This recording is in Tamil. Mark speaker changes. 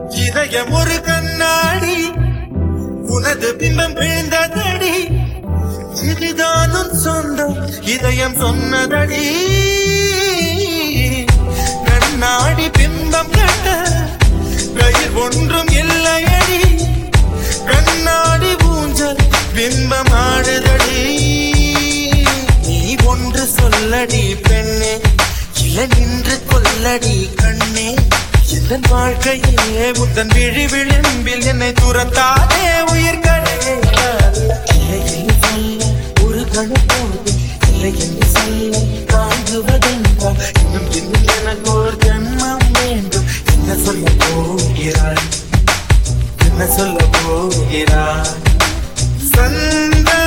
Speaker 1: இதயம் ஒரு கண்ணாடி உனது பிம்பம் விழுந்ததடி இதுதானும் சொந்தம் இதயம் சொன்னதடி கண்ணாடி பிம்பம் கட்ட கயிர் ஒன்றும் இல்லையடி கண்ணாடி ஊஞ்சல் பிம்பம் ஆடுதடி நீ ஒன்று சொல்லடி பெண்ணே இல நின்று கொல்லடி கண்ணே இந்த வாழ்க்கையே உத்தன் விழி விளிம்பில் என்னை துரத்தாதே உயிர்களே இல்லை என்று சொல்ல ஒரு கணப்போது இல்லை என்று சொல்ல தாங்குவதென்றால் இன்னும் இன்னும் எனக்கு ஒரு ஜன்மம் வேண்டும் என்ன சொல்ல போகிறாய் என்ன சொல்ல போகிறாய் சந்த